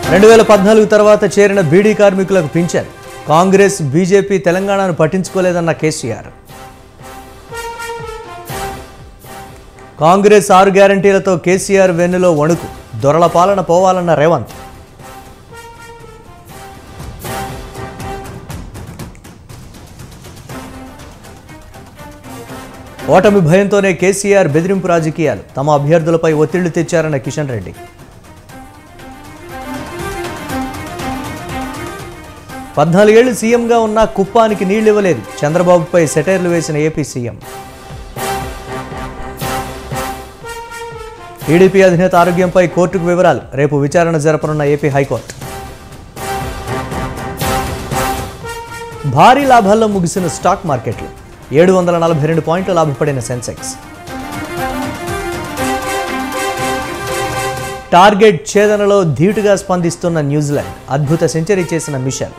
రెండు వేల పద్నాలుగు తర్వాత చేరిన బీడీ కార్మికులకు పింఛన్ కాంగ్రెస్ బీజేపీ తెలంగాణను పట్టించుకోలేదన్న కేసీఆర్ కాంగ్రెస్ ఆరు గ్యారంటీలతో కేసీఆర్ వెన్నులో వణుకు దొరల పాలన పోవాలన్న రేవంత్ ఓటమి భయంతోనే కేసీఆర్ బెదిరింపు రాజకీయాలు తమ అభ్యర్థులపై ఒత్తిళ్లు తెచ్చారన్న కిషన్ రెడ్డి పద్నాలుగేళ్లు సీఎంగా ఉన్న కుప్పానికి నీళ్లు ఇవ్వలేదు చంద్రబాబుపై సెటైర్లు వేసిన ఏపీ సీఎం టీడీపీ అధినేత ఆరోగ్యంపై కోర్టుకు వివరాలు రేపు విచారణ జరపనున్న ఏపీ హైకోర్టు భారీ లాభాల్లో ముగిసిన స్టాక్ మార్కెట్లు ఏడు వందల నలభై రెండు పాయింట్లు లాభపడిన సెన్సెక్స్ టార్గెట్ ఛేదనలో ధీటుగా స్పందిస్తున్న న్యూజిలాండ్ అద్భుత సెంచరీ చేసిన మిషెల్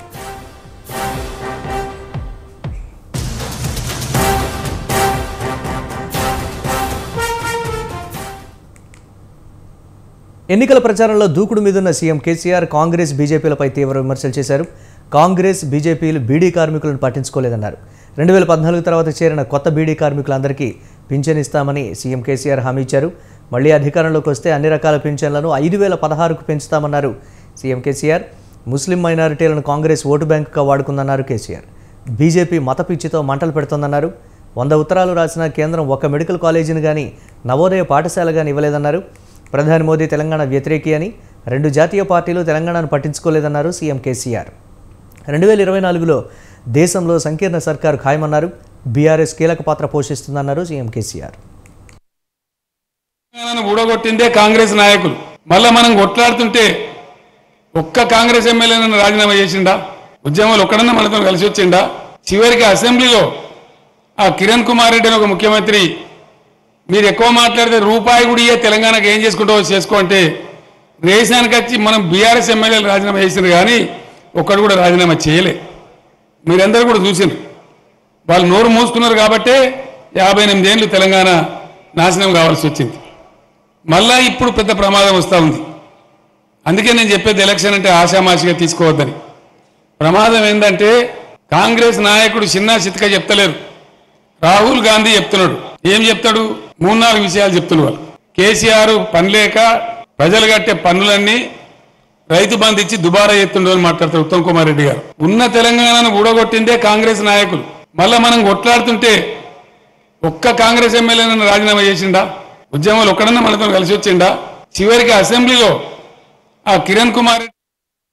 ఎన్నికల ప్రచారంలో దూకుడు మీదున్న సీఎం కేసీఆర్ కాంగ్రెస్ బీజేపీలపై తీవ్ర విమర్శలు చేశారు కాంగ్రెస్ బీజేపీలు బీడీ కార్మికులను పట్టించుకోలేదన్నారు రెండు వేల పద్నాలుగు తర్వాత చేరిన కొత్త బీడీ కార్మికులందరికీ పింఛన్ ఇస్తామని సీఎం కేసీఆర్ హామీ ఇచ్చారు మళ్లీ అధికారంలోకి వస్తే అన్ని రకాల పింఛన్లను ఐదు వేల పదహారుకు పెంచుతామన్నారు సీఎం కేసీఆర్ ముస్లిం మైనారిటీలను కాంగ్రెస్ ఓటు బ్యాంకుగా వాడుకుందన్నారు కేసీఆర్ బీజేపీ మత పిచ్చితో మంటలు పెడుతోందన్నారు వంద ఉత్తరాలు రాసిన కేంద్రం ఒక మెడికల్ కాలేజీని కానీ నవోదయ పాఠశాల కానీ ఇవ్వలేదన్నారు ప్రధాని మోదీ తెలంగాణ వ్యతిరేకి అని రెండు జాతీయ పార్టీలు తెలంగాణను పట్టించుకోలేదన్నారు సీఎం కేసీఆర్ రెండు వేల ఇరవై నాలుగులో దేశంలో సంకీర్ణ సర్కారు ఖాయమన్నారు బీఆర్ఎస్ కీలక పాత్ర పోషిస్తుందన్నారు సీఎం కేసీఆర్ తెలంగాణను ఊడగొట్టిందే కాంగ్రెస్ నాయకులు మళ్ళా మనం కొట్లాడుతుంటే ఒక్క కాంగ్రెస్ ఎమ్మెల్యేలను రాజీనామా చేసిండా ఉద్యమంలో ఒక్కడన్నా మనతో కలిసి వచ్చిండా చివరికి అసెంబ్లీలో ఆ కిరణ్ కుమార్ రెడ్డి అని ఒక ముఖ్యమంత్రి మీరు ఎక్కువ మాట్లాడితే రూపాయి కూడా ఇయ్యే తెలంగాణకు ఏం చేసుకుంటావో చేసుకో అంటే రేషానికి వచ్చి మనం బీఆర్ఎస్ ఎమ్మెల్యేలు రాజీనామా చేసిండ్రు కానీ ఒక్కడు కూడా రాజీనామా చేయలే మీరందరూ కూడా చూసిండ్రు వాళ్ళు నోరు మూసుకున్నారు కాబట్టే యాభై ఎనిమిది ఏళ్ళు తెలంగాణ నాశనం కావాల్సి వచ్చింది మళ్ళా ఇప్పుడు పెద్ద ప్రమాదం వస్తూ ఉంది అందుకే నేను చెప్పేది ఎలక్షన్ అంటే ఆశామాషిగా తీసుకోవద్దని ప్రమాదం ఏంటంటే కాంగ్రెస్ నాయకుడు చిన్న చితక చెప్తలేరు రాహుల్ గాంధీ చెప్తున్నాడు ఏం చెప్తాడు మూడు నాలుగు విషయాలు చెప్తున్నారు వాళ్ళు కేసీఆర్ పని లేక ప్రజలు కట్టే పన్నులన్నీ రైతు బంధు ఇచ్చి దుబారా ఎత్తుండో అని మాట్లాడతారు ఉత్తమ్ కుమార్ రెడ్డి గారు ఉన్న తెలంగాణను ఊడగొట్టిందే కాంగ్రెస్ నాయకులు మళ్ళా మనం కొట్లాడుతుంటే ఒక్క కాంగ్రెస్ ఎమ్మెల్యేలను రాజీనామా చేసిండా ఉద్యమంలో ఒక్కడన్నా మనతో కలిసి వచ్చిండా చివరికి అసెంబ్లీలో ఆ కిరణ్ కుమార్ రెడ్డి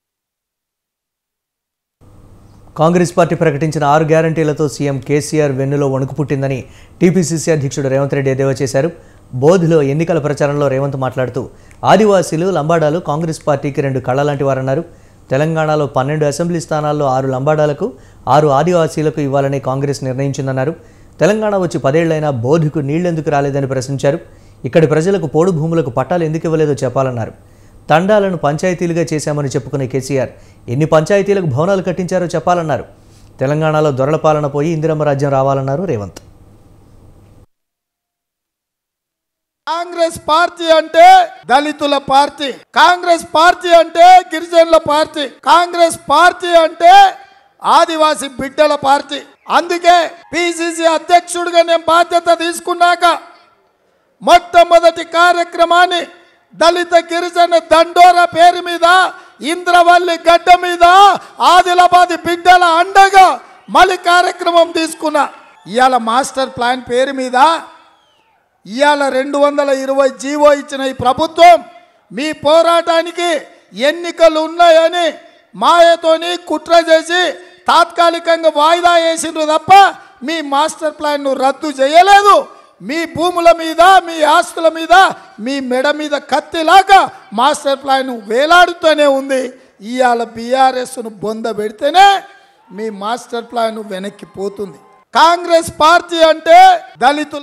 కాంగ్రెస్ పార్టీ ప్రకటించిన ఆరు గ్యారంటీలతో సీఎం కేసీఆర్ వెన్నులో వణుకు పుట్టిందని టీపీసీసీ అధ్యక్షుడు రేవంత్ రెడ్డి ఎద్దేవా చేశారు బోధిలో ఎన్నికల ప్రచారంలో రేవంత్ మాట్లాడుతూ ఆదివాసీలు లంబాడాలు కాంగ్రెస్ పార్టీకి రెండు కళ్ళ లాంటి వారన్నారు తెలంగాణలో పన్నెండు అసెంబ్లీ స్థానాల్లో ఆరు లంబాడాలకు ఆరు ఆదివాసీలకు ఇవ్వాలని కాంగ్రెస్ నిర్ణయించిందన్నారు తెలంగాణ వచ్చి పదేళ్లైనా బోధికు నీళ్లెందుకు రాలేదని ప్రశ్నించారు ఇక్కడి ప్రజలకు పోడు భూములకు పట్టాలు ఎందుకు ఇవ్వలేదో చెప్పాలన్నారు తండాలను పంచాయతీలుగా చేశామని చెప్పుకునే కేసీఆర్ ఎన్ని పంచాయతీలకు భవనాలు కట్టించారో చెప్పాలన్నారు తెలంగాణలో దొరల పాలన పోయి ఇందిరమ్మ రాజ్యం రావాలన్నారు రేవంత్ కాంగ్రెస్ పార్టీ అంటే దళితుల పార్టీ కాంగ్రెస్ పార్టీ అంటే గిరిజనుల పార్టీ కాంగ్రెస్ పార్టీ అంటే ఆదివాసి బిడ్డల పార్టీ అందుకే పిసిసి అధ్యక్షుడిగా నేను బాధ్యత తీసుకున్నాక మొట్టమొదటి కార్యక్రమాన్ని దళిత గిరిజన దండోరా పేరు మీద ఇంద్రవల్లి గడ్డ మీద ఆదిలాబాద్ బిడ్డల అండగా మళ్ళీ కార్యక్రమం తీసుకున్నా ఇవాళ మాస్టర్ ప్లాన్ పేరు మీద ఇవాళ రెండు వందల ఇరవై జీవో ఇచ్చిన ఈ ప్రభుత్వం మీ పోరాటానికి ఎన్నికలు ఉన్నాయని మాయతోని కుట్ర చేసి తాత్కాలికంగా వాయిదా వేసిండ్రు తప్ప మీ మాస్టర్ ప్లాన్ను రద్దు చేయలేదు మీ భూముల మీద మీ ఆస్తుల మీద మీ మెడ మీద కత్తిలాగా మాస్టర్ ప్లాన్ వేలాడుతూనే ఉంది ఇవాళ బీఆర్ఎస్ను బొంద పెడితేనే మీ మాస్టర్ ప్లాన్ వెనక్కి పోతుంది కాంగ్రెస్ పార్టీ అంటే దళితుల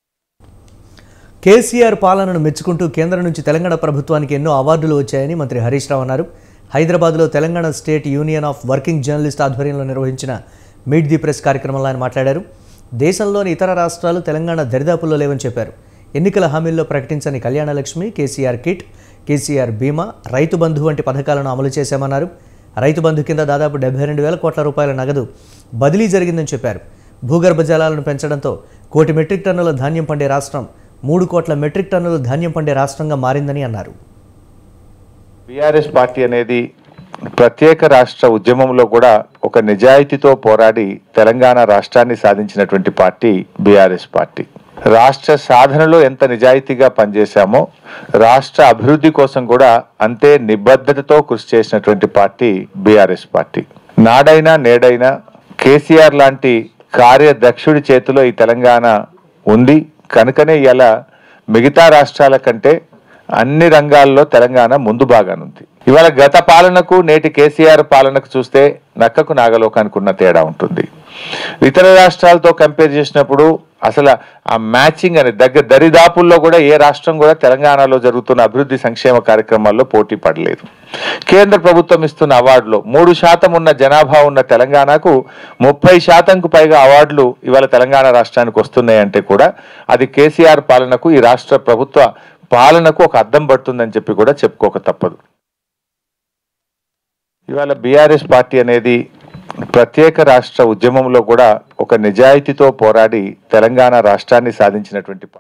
కేసీఆర్ పాలనను మెచ్చుకుంటూ కేంద్రం నుంచి తెలంగాణ ప్రభుత్వానికి ఎన్నో అవార్డులు వచ్చాయని మంత్రి హరీష్ రావు అన్నారు హైదరాబాద్లో Telangana state union of working journalist ఆధ్వర్యంలో నిర్వహించిన మీట్ ది ప్రెస్ కార్యక్రమంలో ఆయన మాట్లాడారు దేశంలోని ఇతర రాష్ట్రాలు తెలంగాణ దరిదాపుల్లో లేవని చెప్పారు ఎన్నికల హామీల్లో ప్రకటించని కళ్యాణలక్ష్మి కేసీఆర్ కిట్ కేసీఆర్ బీమా రైతు బంధు వంటి పథకాలను అమలు చేశామన్నారు రైతు బంధు కింద దాదాపు డెబ్బై రెండు వేల కోట్ల రూపాయల నగదు బదిలీ జరిగిందని చెప్పారు భూగర్భ జలాలను పెంచడంతో కోటి మెట్రిక్ టన్నుల ధాన్యం పండే రాష్ట్రం మూడు కోట్ల మెట్రిక్ టన్నుల ధాన్యం పండే రాష్ట్రంగా మారిందని అన్నారు బీఆర్ఎస్ పార్టీ అనేది ప్రత్యేక రాష్ట్ర ఉద్యమంలో కూడా ఒక నిజాయితీతో పోరాడి తెలంగాణ రాష్ట్రాన్ని సాధించినటువంటి పార్టీ బీఆర్ఎస్ పార్టీ రాష్ట్ర సాధనలో ఎంత నిజాయితీగా పనిచేశామో రాష్ట్ర అభివృద్ధి కోసం కూడా అంతే నిబద్ధతతో కృషి చేసినటువంటి పార్టీ బీఆర్ఎస్ పార్టీ నాడైనా నేడైనా కేసీఆర్ లాంటి కార్యదక్షుడి చేతిలో ఈ తెలంగాణ ఉంది కనుకనే ఇలా మిగతా రాష్ట్రాల కంటే అన్ని రంగాల్లో తెలంగాణ ముందు బాగానుంది ఇవాళ గత పాలనకు నేటి కేసీఆర్ పాలనకు చూస్తే నక్కకు నాగలోకానికి ఉన్న తేడా ఉంటుంది ఇతర రాష్ట్రాలతో కంపేర్ చేసినప్పుడు అసలు ఆ మ్యాచింగ్ అనే దగ్గర దరిదాపుల్లో కూడా ఏ రాష్ట్రం కూడా తెలంగాణలో జరుగుతున్న అభివృద్ధి సంక్షేమ కార్యక్రమాల్లో పోటీ పడలేదు కేంద్ర ప్రభుత్వం ఇస్తున్న అవార్డులో మూడు శాతం ఉన్న జనాభా ఉన్న తెలంగాణకు ముప్పై శాతంకు పైగా అవార్డులు ఇవాళ తెలంగాణ రాష్ట్రానికి వస్తున్నాయంటే కూడా అది కేసీఆర్ పాలనకు ఈ రాష్ట్ర ప్రభుత్వ పాలనకు ఒక అద్దం పడుతుందని చెప్పి కూడా చెప్పుకోక తప్పదు ఇవాళ బీఆర్ఎస్ పార్టీ అనేది ప్రత్యేక రాష్ట్ర ఉద్యమంలో కూడా ఒక నిజాయితీతో పోరాడి తెలంగాణ రాష్ట్రాన్ని సాధించినటువంటి పార్టీ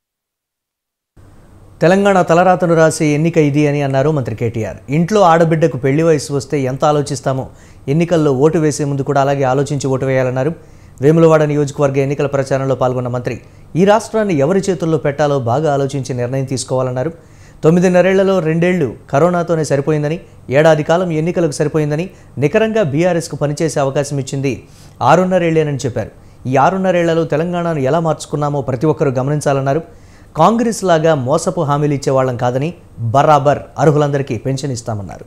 తెలంగాణ తలరాతను రాసే ఎన్నిక ఇది అని అన్నారు మంత్రి కేటీఆర్ ఇంట్లో ఆడబిడ్డకు పెళ్లి వయసు వస్తే ఎంత ఆలోచిస్తామో ఎన్నికల్లో ఓటు వేసే ముందు కూడా అలాగే ఆలోచించి ఓటు వేయాలన్నారు వేములవాడ నియోజకవర్గ ఎన్నికల ప్రచారంలో పాల్గొన్న మంత్రి ఈ రాష్ట్రాన్ని ఎవరి చేతుల్లో పెట్టాలో బాగా ఆలోచించి నిర్ణయం తీసుకోవాలన్నారు తొమ్మిదిన్నరేళ్లలో రెండేళ్లు కరోనాతోనే సరిపోయిందని ఏడాది కాలం ఎన్నికలకు సరిపోయిందని నికరంగా బీఆర్ఎస్కు పనిచేసే అవకాశం ఇచ్చింది ఆరున్నరేళ్లేనని చెప్పారు ఈ ఆరున్నరేళ్లలో తెలంగాణను ఎలా మార్చుకున్నామో ప్రతి ఒక్కరూ గమనించాలన్నారు కాంగ్రెస్ లాగా మోసపు హామీలు ఇచ్చేవాళ్ళం కాదని బరాబర్ అర్హులందరికీ పెన్షన్ ఇస్తామన్నారు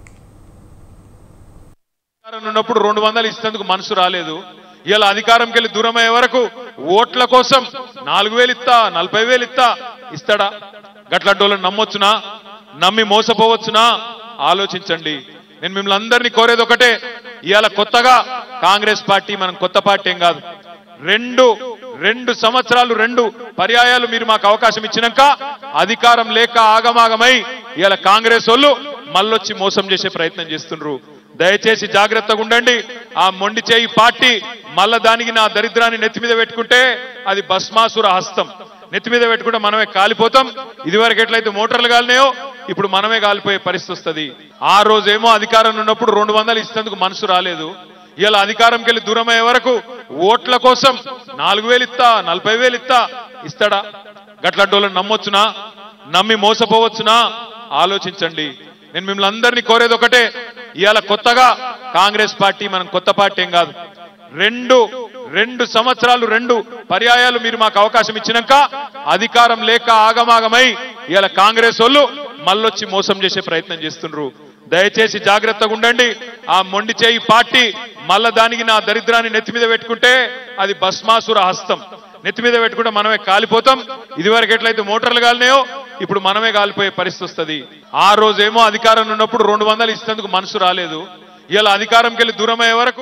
అధికారం ఉన్నప్పుడు రెండు వందలు ఇచ్చేందుకు మనసు రాలేదు ఇలా అధికారంకి వెళ్ళి దూరం అయ్యే వరకు ఓట్ల కోసం నాలుగు వేలు ఇస్తా నలభై వేలు ఇస్తా ఇస్తాడా గట్లాంటి వాళ్ళని నమ్మొచ్చునా నమ్మి మోసపోవచ్చునా ఆలోచించండి నేను మిమ్మల్ని అందరినీ కోరేది ఒకటే ఇవాళ కొత్తగా కాంగ్రెస్ పార్టీ మనం కొత్త పార్టీ ఏం కాదు రెండు రెండు సంవత్సరాలు రెండు పర్యాయాలు మీరు మాకు అవకాశం ఇచ్చినాక అధికారం లేక ఆగమాగమై ఇవాళ కాంగ్రెస్ వాళ్ళు మళ్ళొచ్చి మోసం చేసే ప్రయత్నం చేస్తుండ్రు దయచేసి జాగ్రత్తగా ఉండండి ఆ మొండి చేయి పార్టీ మళ్ళా దానికి నా దరిద్రాన్ని నెత్తి మీద పెట్టుకుంటే అది భస్మాసుర హస్తం నెత్తి మీద పెట్టుకుంటే మనమే కాలిపోతాం ఇదివరకు ఎట్లయితే మోటార్లు కాలినాయో ఇప్పుడు మనమే కాలిపోయే పరిస్థితి వస్తుంది ఆ రోజేమో అధికారం ఉన్నప్పుడు రెండు వందలు ఇచ్చేందుకు మనసు రాలేదు ఇలా అధికారంకి వెళ్ళి దూరం అయ్యే వరకు ఓట్ల కోసం నాలుగు వేలు ఇస్తా నలభై వేలు ఇస్తా ఇస్తాడా గట్లాంటి వాళ్ళని నమ్మొచ్చునా నమ్మి మోసపోవచ్చునా ఆలోచించండి నేను మిమ్మల్ని అందరినీ కోరేది ఒకటే ఇవాళ కొత్తగా కాంగ్రెస్ పార్టీ మనం కొత్త పార్టీ ఏం కాదు రెండు రెండు సంవత్సరాలు రెండు పర్యాయాలు మీరు మాకు అవకాశం ఇచ్చినాక అధికారం లేక ఆగమాగమై ఇవాళ కాంగ్రెస్ వాళ్ళు మళ్ళొచ్చి మోసం చేసే ప్రయత్నం చేస్తుండ్రు దయచేసి జాగ్రత్తగా ఉండండి ఆ మొండి చేయి పార్టీ మళ్ళా దానికి నా దరిద్రాన్ని నెత్తి మీద పెట్టుకుంటే అది భస్మాసుర హస్తం నెత్తి మీద పెట్టుకుంటే మనమే కాలిపోతాం ఇదివరకు ఎట్లయితే మోటార్లు కాలినాయో ఇప్పుడు మనమే కాలిపోయే పరిస్థితి వస్తుంది ఆ రోజేమో అధికారం ఉన్నప్పుడు రెండు వందలు ఇచ్చేందుకు మనసు రాలేదు ఇలా అధికారంకి వెళ్ళి దూరం అయ్యే వరకు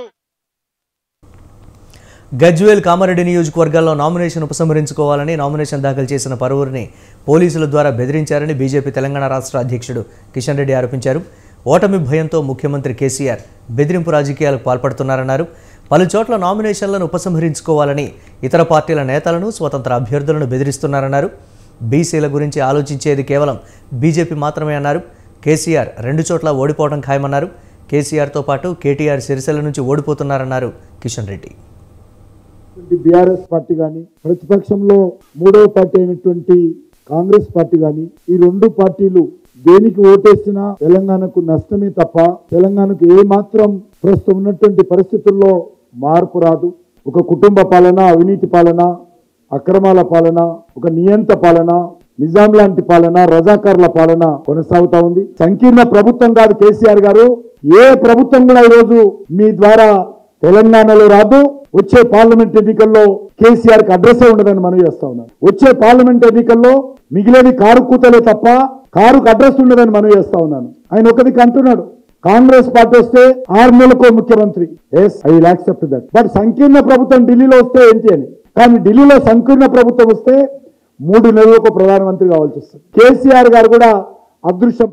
గజ్వేల్ కామారెడ్డి నియోజకవర్గాల్లో నామినేషన్ ఉపసంహరించుకోవాలని నామినేషన్ దాఖలు చేసిన పలువురిని పోలీసుల ద్వారా బెదిరించారని బీజేపీ తెలంగాణ రాష్ట్ర అధ్యక్షుడు కిషన్ రెడ్డి ఆరోపించారు ఓటమి భయంతో ముఖ్యమంత్రి కేసీఆర్ బెదిరింపు రాజకీయాలకు పాల్పడుతున్నారన్నారు పలు చోట్ల నామినేషన్లను ఉపసంహరించుకోవాలని ఇతర పార్టీల నేతలను స్వతంత్ర అభ్యర్థులను బెదిరిస్తున్నారన్నారు బీసీల గురించి ఆలోచించేది కేవలం బీజేపీ మాత్రమే అన్నారు కేసీఆర్ రెండు చోట్ల ఓడిపోవడం ఖాయమన్నారు కేసీఆర్తో పాటు కేటీఆర్ సిరిసిల్ల నుంచి ఓడిపోతున్నారన్నారు కిషన్ రెడ్డి బీఆర్ఎస్ పార్టీ గాని ప్రతిపక్షంలో మూడవ పార్టీ అయినటువంటి కాంగ్రెస్ పార్టీ గాని ఈ రెండు పార్టీలు దేనికి ఓటేసినా తెలంగాణకు నష్టమే తప్ప తెలంగాణకు ఏ మాత్రం ప్రస్తుతం ఉన్నటువంటి పరిస్థితుల్లో మార్పు రాదు ఒక కుటుంబ పాలన అవినీతి పాలన అక్రమాల పాలన ఒక నియంత పాలన నిజాం లాంటి పాలన రజాకార్ల పాలన కొనసాగుతా ఉంది సంకీర్ణ ప్రభుత్వం కాదు కేసీఆర్ గారు ఏ ప్రభుత్వం కూడా ఈరోజు మీ ద్వారా తెలంగాణలో రాదు వచ్చే పార్లమెంట్ ఎన్నికల్లో కేసీఆర్ కి అడ్రస్ ఉండదని మనం చేస్తా ఉన్నాం వచ్చే పార్లమెంట్ ఎన్నికల్లో మిగిలేది కారు కూతలే తప్ప కారుకు అడ్రస్ ఉండదని మనం చేస్తా ఉన్నాను ఆయన ఒకదికి అంటున్నాడు కాంగ్రెస్ పార్టీ వస్తే ఆరు నెలలకు ముఖ్యమంత్రి yes I will accept that but సంకీర్ణ ప్రభుత్వం ఢిల్లీలో వస్తే ఏంటి అని కానీ ఢిల్లీలో సంకీర్ణ ప్రభుత్వం వస్తే మూడు నెలలకు ప్రధానమంత్రి కావాల్సి వస్తుంది కేసీఆర్ గారు కూడా అదృశ్యం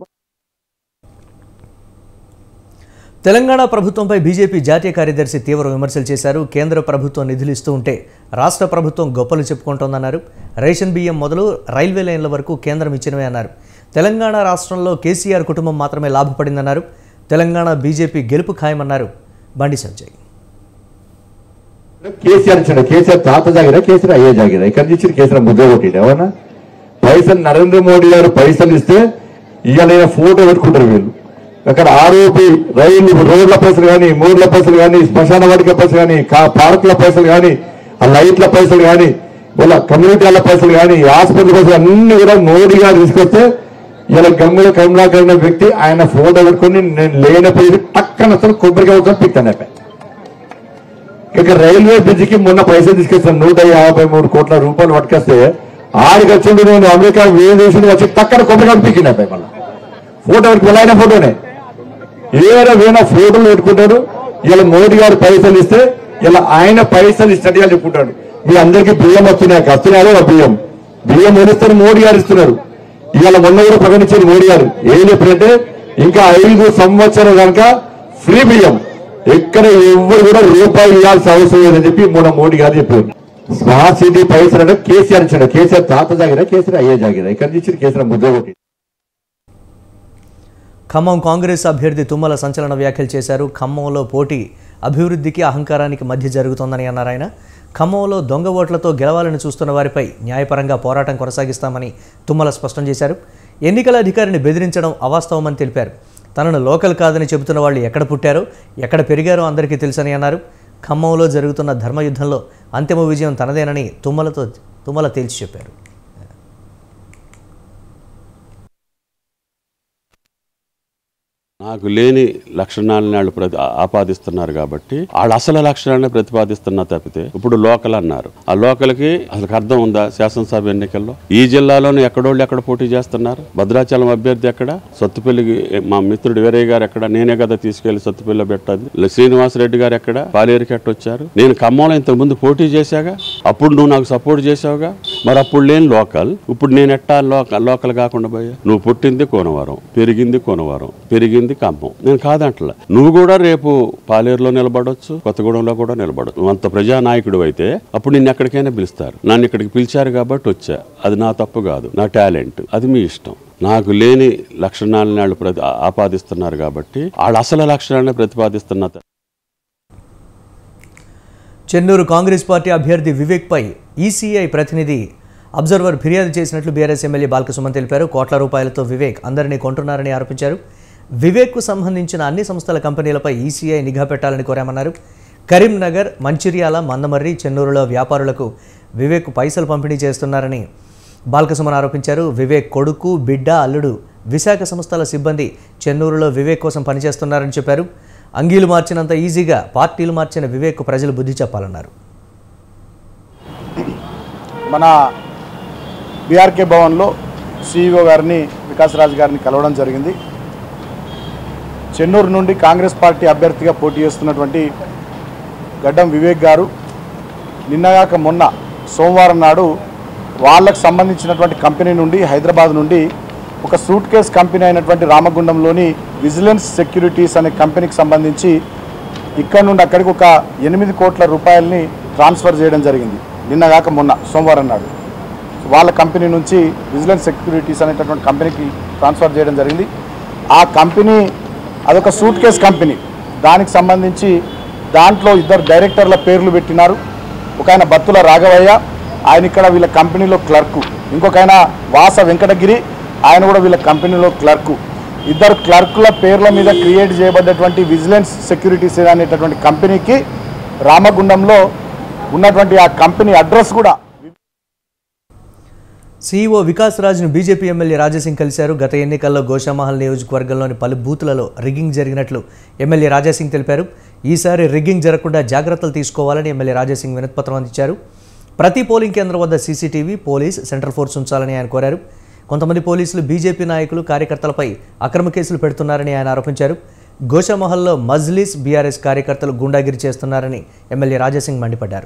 తెలంగాణ ప్రభుత్వంపై బీజేపీ జాతీయ కార్యదర్శి తీవ్ర విమర్శలు చేశారు కేంద్ర ప్రభుత్వం నిధులు ఇస్తూ ఉంటే రాష్ట్ర ప్రభుత్వం గొప్పలు చెప్పుకుంటోందన్నారు రేషన్ బియ్యం మొదలు రైల్వే లైన్ల వరకు కేంద్రం ఇచ్చినవే అన్నారు తెలంగాణ రాష్ట్రంలో కేసీఆర్ కుటుంబం మాత్రమే లాభపడిందన్నారు తెలంగాణ బీజేపీ గెలుపు ఖాయమన్నారు బండి సంజయ్ కేసీఆర్ ఇచ్చాడు కేసీఆర్ తాత జాగిరా కేసీఆర్ అయ్యే జాగిరా ఇక్కడ నుంచి ఇచ్చిన కేసీఆర్ ముద్ర కొట్టిండు ఏమన్నా పైసలు నరేంద్ర మోడీ గారు పైసలు ఇస్తే ఇవాళ ఫోటో పెట్టుకుంటారు వీళ్ళు అక్కడ ఆరోపి రైలు రోడ్ల పైసలు కానీ మూడ్ల పైసలు కానీ శ్మశాన వాటిక పైసలు కానీ పార్కుల పైసలు కానీ ఆ లైట్ల పైసలు కానీ వాళ్ళ కమ్యూనిటీ వాళ్ళ పైసలు కానీ హాస్పిటల్ పైసలు అన్ని కూడా మోడీ గారు తీసుకొస్తే ఇలా గమ్ముల కమలాకర్ అనే వ్యక్తి ఆయన ఫోటో పెట్టుకొని నేను లేనప్పుడు టక్కన అసలు కొబ్బరికాయ ఒక పిక్తాను అయిపోయి ఇక రైల్వే బ్రిడ్జికి మొన్న పైసలు తీసుకొచ్చిన నూట యాభై మూడు కోట్ల రూపాయలు పట్టుకొస్తే ఆడికి వచ్చింది నేను అమెరికా వేరే దేశం వచ్చి తక్కడ కొబ్బరికాయ పీకిన మళ్ళీ ఫోటో పెట్టుకుని ఆయన ఫోటోనే ఏదో వేణ ఫోటోలు పెట్టుకుంటాడు ఇలా మోడీ గారు పైసలు ఇస్తే ఇలా ఆయన పైసలు ఇచ్చినట్టుగా చెప్పుకుంటాడు మీ అందరికీ బియ్యం వస్తున్నాయి వస్తున్నాయో ఆ బియ్యం బియ్యం వదిలిస్తారు మోడీ గారు ఇస్తున్నారు ఇవాళ మొన్న కూడా ప్రకటించారు మోడీ గారు ఏం చెప్పారంటే ఇంకా ఐదు సంవత్సరాలు కనుక ఫ్రీ బియ్యం ఎక్కడ ఎవరు కూడా రూపాయి ఇవ్వాల్సిన అవసరం లేదని చెప్పి మొన్న మోడీ గారు చెప్పారు స్మార్ట్ సిటీ పైసలు అంటే కేసీఆర్ ఇచ్చాడు కేసీఆర్ తాత జాగిరా కేసీఆర్ అయ్యే జాగిరా ఇక్కడ నుంచి ఇచ్చిన కేసీఆర్ ముద్ర కొట్టి ఖమ్మం కాంగ్రెస్ అభ్యర్థి తుమ్మల సంచలన వ్యాఖ్యలు చేశారు ఖమ్మంలో పోటీ అభివృద్ధికి అహంకారానికి మధ్య జరుగుతోందని అన్నారు ఆయన ఖమ్మంలో దొంగ ఓట్లతో గెలవాలని చూస్తున్న వారిపై న్యాయపరంగా పోరాటం కొనసాగిస్తామని తుమ్మల స్పష్టం చేశారు ఎన్నికల అధికారిని బెదిరించడం అవాస్తవమని తెలిపారు తనను లోకల్ కాదని చెబుతున్న వాళ్ళు ఎక్కడ పుట్టారో ఎక్కడ పెరిగారో అందరికీ తెలుసని అన్నారు ఖమ్మంలో జరుగుతున్న ధర్మయుద్ధంలో అంతిమ విజయం తనదేనని తుమ్మలతో తుమ్మల తేల్చి చెప్పారు నాకు లేని లక్షణాలను వాళ్ళు ప్రతి ఆపాదిస్తున్నారు కాబట్టి వాళ్ళు అసలు లక్షణాలను ప్రతిపాదిస్తున్నా తప్పితే ఇప్పుడు లోకల్ అన్నారు ఆ లోకల్కి అసలు అర్థం ఉందా శాసనసభ ఎన్నికల్లో ఈ జిల్లాలోనే ఎక్కడోళ్ళు ఎక్కడ పోటీ చేస్తున్నారు భద్రాచలం అభ్యర్థి ఎక్కడ సత్తుపల్లికి మా మిత్రుడు వీరయ్య గారు ఎక్కడ నేనే కదా తీసుకెళ్లి సత్తుపల్లిలో పెట్టాలి శ్రీనివాసరెడ్డి గారు ఎక్కడ పాలేరుకి ఎట్ట వచ్చారు నేను ఖమ్మంలో ఇంతకు ముందు పోటీ చేశాగా అప్పుడు నువ్వు నాకు సపోర్ట్ చేసావుగా మరి అప్పుడు లేని లోకల్ ఇప్పుడు నేను ఎట్టా లోకల్ లోకల్ కాకుండా పోయా నువ్వు పుట్టింది కోనవరం పెరిగింది కోనవరం పెరిగింది ఖమ్మం నేను కాదంటలా నువ్వు కూడా రేపు పాలేరులో నిలబడొచ్చు కొత్తగూడెంలో కూడా నిలబడచ్చు నువ్వు అంత ప్రజానాయకుడు అయితే అప్పుడు నిన్ను ఎక్కడికైనా పిలుస్తారు నన్ను ఇక్కడికి పిలిచారు కాబట్టి వచ్చా అది నా తప్పు కాదు నా టాలెంట్ అది మీ ఇష్టం నాకు లేని లక్షణాలను వాళ్ళు ప్రతి ఆపాదిస్తున్నారు కాబట్టి వాళ్ళు అసలు లక్షణాలను ప్రతిపాదిస్తున్న చెన్నూరు కాంగ్రెస్ పార్టీ అభ్యర్థి వివేక్పై ఈసీఐ ప్రతినిధి అబ్జర్వర్ ఫిర్యాదు చేసినట్లు బీఆర్ఎస్ ఎమ్మెల్యే బాలకసుమన్ తెలిపారు కోట్ల రూపాయలతో వివేక్ అందరినీ కొంటున్నారని ఆరోపించారు వివేక్కు సంబంధించిన అన్ని సంస్థల కంపెనీలపై ఈసీఐ నిఘా పెట్టాలని కోరామన్నారు కరీంనగర్ మంచిర్యాల మందమర్రి చెన్నూరులో వ్యాపారులకు వివేక్ పైసలు పంపిణీ చేస్తున్నారని బాలకసుమన్ ఆరోపించారు వివేక్ కొడుకు బిడ్డ అల్లుడు విశాఖ సంస్థల సిబ్బంది చెన్నూరులో వివేక్ కోసం పనిచేస్తున్నారని చెప్పారు అంగీలు మార్చినంత ఈజీగా పార్టీలు మార్చిన వివేక్ ప్రజలు బుద్ధి చెప్పాలన్నారు మన బీఆర్కే భవన్లో సిఇఓ గారిని వికాస్ రాజ్ గారిని కలవడం జరిగింది చెన్నూరు నుండి కాంగ్రెస్ పార్టీ అభ్యర్థిగా పోటీ చేస్తున్నటువంటి గడ్డం వివేక్ గారు నిన్నగాక మొన్న సోమవారం నాడు వాళ్ళకు సంబంధించినటువంటి కంపెనీ నుండి హైదరాబాద్ నుండి ఒక సూట్ కేస్ కంపెనీ అయినటువంటి రామగుండంలోని విజిలెన్స్ సెక్యూరిటీస్ అనే కంపెనీకి సంబంధించి ఇక్కడ నుండి అక్కడికి ఒక ఎనిమిది కోట్ల రూపాయలని ట్రాన్స్ఫర్ చేయడం జరిగింది నిన్నగాక మొన్న సోమవారం నాడు వాళ్ళ కంపెనీ నుంచి విజిలెన్స్ సెక్యూరిటీస్ అనేటటువంటి కంపెనీకి ట్రాన్స్ఫర్ చేయడం జరిగింది ఆ కంపెనీ అదొక సూట్ కేస్ కంపెనీ దానికి సంబంధించి దాంట్లో ఇద్దరు డైరెక్టర్ల పేర్లు పెట్టినారు ఒక ఆయన బత్తుల రాఘవయ్య ఆయన ఇక్కడ వీళ్ళ కంపెనీలో క్లర్కు ఇంకొక ఆయన వాస వెంకటగిరి ఆయన కూడా వీళ్ళ కంపెనీలో క్లర్కు ఇద్దరు క్లర్కుల పేర్ల మీద క్రియేట్ చేయబడ్డటువంటి విజిలెన్స్ సెక్యూరిటీస్ అనేటటువంటి కంపెనీకి రామగుండంలో ఉన్నటువంటి ఆ కంపెనీ అడ్రస్ కూడా CEO Vikas రాజ్ను BJP MLA Raja Singh కలిశారు గత ఎన్నికల్లో గోషామహల్ నియోజకవర్గంలోని పలు బూతులలో రిగ్గింగ్ జరిగినట్లు ఎమ్మెల్యే రాజాసింగ్ తెలిపారు ఈసారి రిగ్గింగ్ జరగకుండా జాగ్రత్తలు తీసుకోవాలని ఎమ్మెల్యే రాజాసింగ్ వినతిపత్రం అందించారు ప్రతి పోలింగ్ కేంద్రం వద్ద సీసీటీవీ పోలీస్ సెంట్రల్ ఫోర్స్ ఉంచాలని ఆయన కోరారు కొంతమంది పోలీసులు బీజేపీ నాయకులు కార్యకర్తలపై అక్రమ కేసులు పెడుతున్నారని ఆయన ఆరోపించారు గోషామహల్లో మజ్లిస్ బీఆర్ఎస్ కార్యకర్తలు గుండాగిరి చేస్తున్నారని ఎమ్మెల్యే రాజాసింగ్ మండిపడ్డారు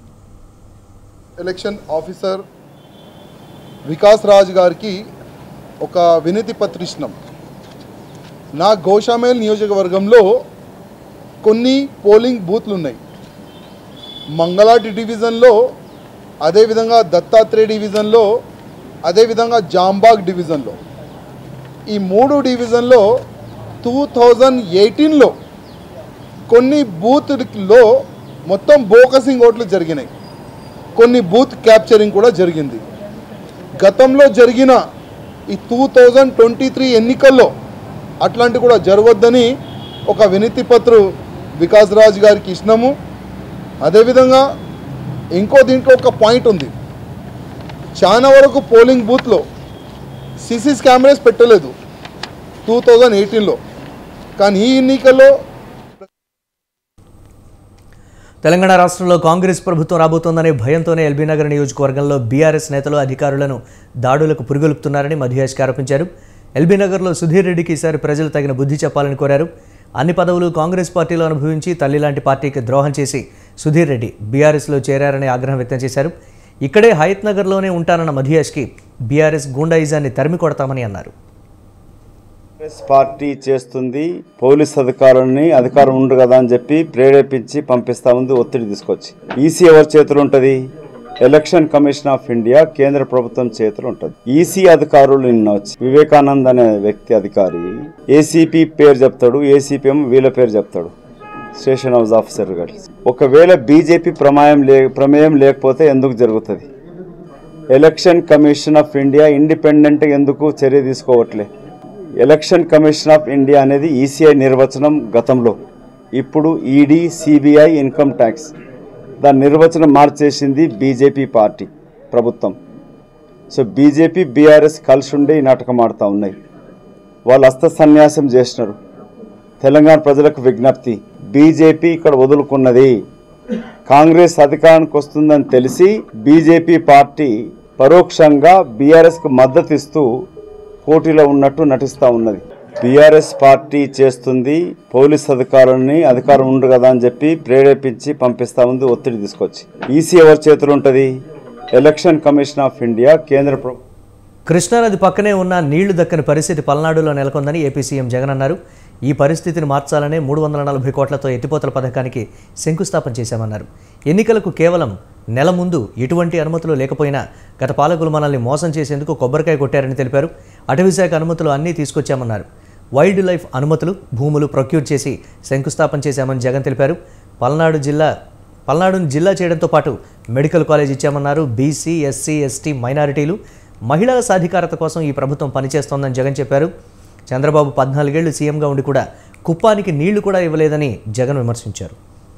ఎలక్షన్ ఆఫీసర్ వికాస్ రాజ్ గారికి ఒక వినతి పత్రం ఇచ్చినాం నా గోషామేల్ నియోజకవర్గంలో కొన్ని పోలింగ్ బూత్లు ఉన్నాయి మంగళాటి డివిజన్లో అదేవిధంగా దత్తాత్రేయ డివిజన్లో అదేవిధంగా జాంబాగ్ డివిజన్లో ఈ మూడు డివిజన్లో టూ థౌజండ్ ఎయిటీన్లో కొన్ని బూత్లో మొత్తం బోకసింగ్ ఓట్లు జరిగినాయి కొన్ని బూత్ క్యాప్చరింగ్ కూడా జరిగింది గతంలో జరిగిన ఈ టూ థౌజండ్ ట్వంటీ త్రీ ఎన్నికల్లో అట్లాంటి కూడా జరగొద్దని ఒక వినతి పత్రం వికాస్ రాజ్ గారికి ఇచ్చినాము అదేవిధంగా ఇంకో దీంట్లో ఒక పాయింట్ ఉంది చాలా వరకు పోలింగ్ బూత్లో సిసిస్ కెమెరాస్ పెట్టలేదు టూ థౌజండ్ ఎయిటీన్లో కానీ ఈ ఎన్నికల్లో తెలంగాణ రాష్ట్రంలో కాంగ్రెస్ ప్రభుత్వం రాబోతోందనే భయంతోనే ఎల్బీనగర్ నియోజకవర్గంలో బీఆర్ఎస్ నేతలు అధికారులను దాడులకు పురుగొలుపుతున్నారని మధుయాష్కి ఆరోపించారు ఎల్బీనగర్లో సుధీర్ రెడ్డికి ఈసారి ప్రజలు తగిన బుద్ధి చెప్పాలని కోరారు అన్ని పదవులు కాంగ్రెస్ పార్టీలో అనుభవించి తల్లి లాంటి పార్టీకి ద్రోహం చేసి సుధీర్ రెడ్డి బీఆర్ఎస్లో చేరారని ఆగ్రహం వ్యక్తం చేశారు ఇక్కడే హయత్ నగర్లోనే ఉంటానన్న మధుయాష్కి బీఆర్ఎస్ గూండాయిజాన్ని తరిమి కొడతామని అన్నారు కాంగ్రెస్ పార్టీ చేస్తుంది పోలీస్ అధికారులని అధికారం ఉండు కదా అని చెప్పి ప్రేరేపించి పంపిస్తా ఉంది ఒత్తిడి తీసుకొచ్చి ఈసీ ఎవరి చేతులు ఉంటుంది ఎలక్షన్ కమిషన్ ఆఫ్ ఇండియా కేంద్ర ప్రభుత్వం చేతులు ఉంటుంది ఈసీ అధికారులు నిన్న వచ్చి వివేకానంద్ అనే వ్యక్తి అధికారి ఏసీపీ పేరు చెప్తాడు ఏసీపీ ఏమో వీళ్ళ పేరు చెప్తాడు స్టేషన్ హౌస్ ఆఫీసర్ గారు ఒకవేళ బీజేపీ ప్రమాయం లే ప్రమేయం లేకపోతే ఎందుకు జరుగుతుంది election commission of India independent ఎందుకు చర్య తీసుకోవట్లే ఎలక్షన్ కమిషన్ ఆఫ్ ఇండియా అనేది ఈసీఐ నిర్వచనం గతంలో ఇప్పుడు ఈడీ సిబిఐ ఇన్కమ్ ట్యాక్స్ దాని నిర్వచనం మార్చేసింది బీజేపీ పార్టీ ప్రభుత్వం సో బీజేపీ బీఆర్ఎస్ కలిసి ఉండే ఈ నాటకం ఆడుతూ ఉన్నాయి వాళ్ళు హస్త సన్యాసం చేసినారు తెలంగాణ ప్రజలకు విజ్ఞప్తి బీజేపీ ఇక్కడ వదులుకున్నది కాంగ్రెస్ అధికారానికి వస్తుందని తెలిసి బీజేపీ పార్టీ పరోక్షంగా బీఆర్ఎస్కు మద్దతు ఇస్తూ పోటీలో ఉన్నట్టు నటిస్తూ ఉన్నది బీఆర్ఎస్ పార్టీ చేస్తుంది పోలీస్ అధికారులని అధికారం ఉండు కదా అని చెప్పి ప్రేరేపించి పంపిస్తా ఉంది ఒత్తిడి తీసుకొచ్చి ఈసీ ఎవరి చేతులు ఉంటుంది ఎలక్షన్ కమిషన్ ఆఫ్ ఇండియా కేంద్ర ప్రభుత్వం కృష్ణానది పక్కనే ఉన్న నీళ్లు దక్కని పరిస్థితి పల్నాడులో నెలకొందని ఏపీ సీఎం జగన్ అన్నారు ఈ పరిస్థితిని మార్చాలనే మూడు వందల నలభై కోట్లతో ఎత్తిపోతల పథకానికి శంకుస్థాపన చేశామన్నారు ఎన్నికలకు కేవలం నెల ముందు ఎటువంటి అనుమతులు లేకపోయినా గత పాలకులు మనల్ని మోసం చేసేందుకు కొబ్బరికాయ కొట్టారని తెలిపారు అటవీశాఖ అనుమతులు అన్నీ తీసుకొచ్చామన్నారు వైల్డ్ లైఫ్ అనుమతులు భూములు ప్రొక్యూర్ చేసి శంకుస్థాపన చేశామని జగన్ తెలిపారు పల్నాడు జిల్లా పల్నాడును జిల్లా చేయడంతో పాటు మెడికల్ కాలేజ్ ఇచ్చామన్నారు బీసీ ఎస్సీ ఎస్టీ మైనారిటీలు మహిళల సాధికారత కోసం ఈ ప్రభుత్వం పనిచేస్తోందని జగన్ చెప్పారు చంద్రబాబు పద్నాలుగేళ్లు సీఎంగా ఉండి కూడా కుప్పానికి నీళ్లు కూడా ఇవ్వలేదని జగన్ విమర్శించారు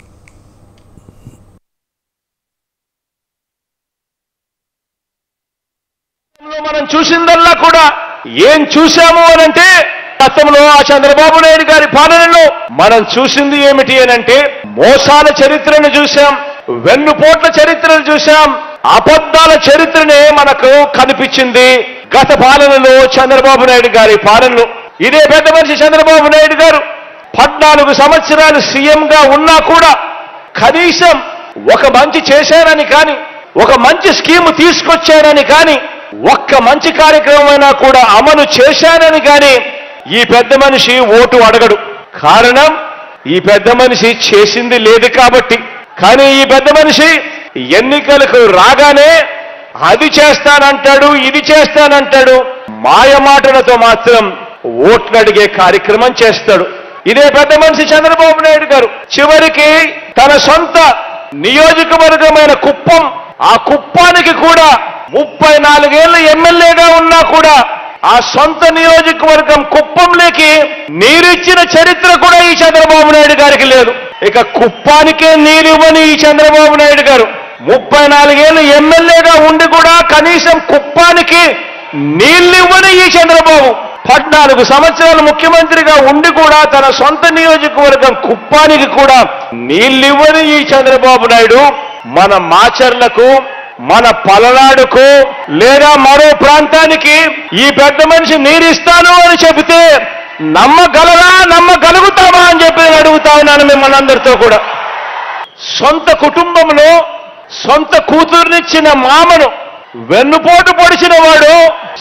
మనం చూసిందల్లా కూడా ఏం చూశాము అనంటే గతంలో ఆ చంద్రబాబు నాయుడు గారి పాలనలో మనం చూసింది ఏమిటి అనంటే మోసాల చరిత్రను చూశాం వెన్నుపోట్ల చరిత్రను చూశాం అబద్ధాల చరిత్రనే మనకు కనిపించింది గత పాలనలో చంద్రబాబు నాయుడు గారి పాలనలో ఇదే పెద్ద మనిషి చంద్రబాబు నాయుడు గారు పద్నాలుగు సంవత్సరాలు సీఎంగా ఉన్నా కూడా కనీసం ఒక మంచి చేశారని కానీ ఒక మంచి స్కీమ్ తీసుకొచ్చారని కానీ ఒక్క మంచి కార్యక్రమమైనా కూడా అమలు చేశానని కానీ ఈ పెద్ద మనిషి ఓటు అడగడు కారణం ఈ పెద్ద మనిషి చేసింది లేదు కాబట్టి కానీ ఈ పెద్ద మనిషి ఎన్నికలకు రాగానే అది చేస్తానంటాడు ఇది చేస్తానంటాడు మాయ మాటలతో మాత్రం ఓట్లు అడిగే కార్యక్రమం చేస్తాడు ఇదే పెద్ద మనిషి చంద్రబాబు నాయుడు గారు చివరికి తన సొంత నియోజకవర్గమైన కుప్పం ఆ కుప్పానికి కూడా ముప్పై నాలుగేళ్ల ఎమ్మెల్యేగా ఉన్నా కూడా ఆ సొంత నియోజకవర్గం కుప్పంలోకి నీరిచ్చిన చరిత్ర కూడా ఈ చంద్రబాబు నాయుడు గారికి లేదు ఇక కుప్పానికే నీరివ్వని ఈ చంద్రబాబు నాయుడు గారు ముప్పై నాలుగేళ్లు ఎమ్మెల్యేగా ఉండి కూడా కనీసం కుప్పానికి నీళ్ళివ్వని ఈ చంద్రబాబు పద్నాలుగు సంవత్సరాలు ముఖ్యమంత్రిగా ఉండి కూడా తన సొంత నియోజకవర్గం కుప్పానికి కూడా నీళ్ళివ్వని ఈ చంద్రబాబు నాయుడు మన మాచర్లకు మన పలనాడుకు లేదా మరో ప్రాంతానికి ఈ పెద్ద మనిషి నీరిస్తాను అని చెబితే నమ్మగలరా నమ్మగలుగుతామా అని చెప్పి నేను అడుగుతా ఉన్నాను మిమ్మల్ని అందరితో కూడా సొంత కుటుంబంలో సొంత కూతుర్నిచ్చిన మామను వెన్నుపోటు పొడిచిన వాడు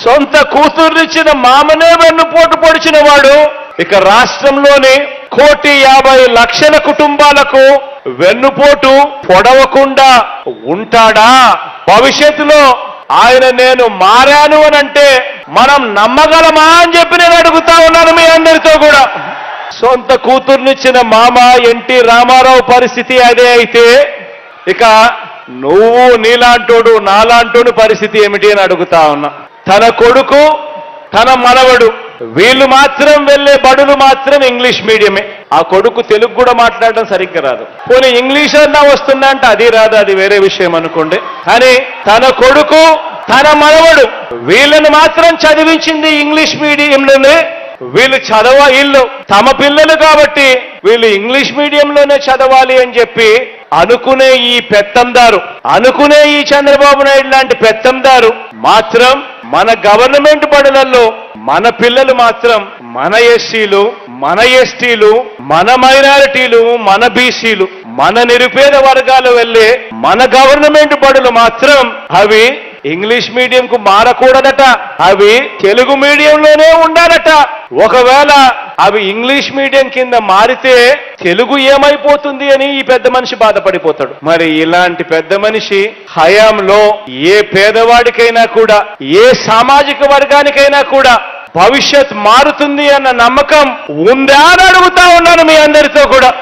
సొంత కూతుర్నిచ్చిన మామనే వెన్నుపోటు పొడిచిన వాడు ఇక రాష్ట్రంలోని కోటి యాభై లక్షల కుటుంబాలకు వెన్నుపోటు పొడవకుండా ఉంటాడా భవిష్యత్తులో ఆయన నేను మారాను అని అంటే మనం నమ్మగలమా అని చెప్పి నేను అడుగుతా ఉన్నాను మీ అందరితో కూడా సొంత కూతుర్నిచ్చిన మామ ఎన్టీ రామారావు పరిస్థితి అదే అయితే ఇక నువ్వు నీలాంటోడు నాలాంటోడు పరిస్థితి ఏమిటి అని అడుగుతా ఉన్నా తన కొడుకు తన మనవడు వీళ్ళు మాత్రం వెళ్ళే బడులు మాత్రం ఇంగ్లీష్ మీడియమే ఆ కొడుకు తెలుగు కూడా మాట్లాడడం సరిగ్గా రాదు పోనీ ఇంగ్లీష్ అన్నా వస్తుందా అంటే అది రాదు అది వేరే విషయం అనుకోండి కానీ తన కొడుకు తన మనవడు వీళ్ళని మాత్రం చదివించింది ఇంగ్లీష్ మీడియంలోనే వీళ్ళు చదవ వీళ్ళు తమ పిల్లలు కాబట్టి వీళ్ళు ఇంగ్లీష్ మీడియంలోనే చదవాలి అని చెప్పి అనుకునే ఈ పెత్తందారు అనుకునే ఈ చంద్రబాబు నాయుడు లాంటి పెత్తందారు మాత్రం మన గవర్నమెంట్ బడులలో మన పిల్లలు మాత్రం మన ఎస్సీలు మన ఎస్టీలు మన మైనారిటీలు మన బీసీలు మన నిరుపేద వర్గాలు వెళ్ళే మన గవర్నమెంట్ బడులు మాత్రం అవి ఇంగ్లీష్ మీడియం కు మారకూడదట అవి తెలుగు మీడియంలోనే ఉండాలట ఒకవేళ అవి ఇంగ్లీష్ మీడియం కింద మారితే తెలుగు ఏమైపోతుంది అని ఈ పెద్ద మనిషి బాధపడిపోతాడు మరి ఇలాంటి పెద్ద మనిషి హయాంలో ఏ పేదవాడికైనా కూడా ఏ సామాజిక వర్గానికైనా కూడా భవిష్యత్ మారుతుంది అన్న నమ్మకం ఉందా అని అడుగుతా ఉన్నాను మీ అందరితో కూడా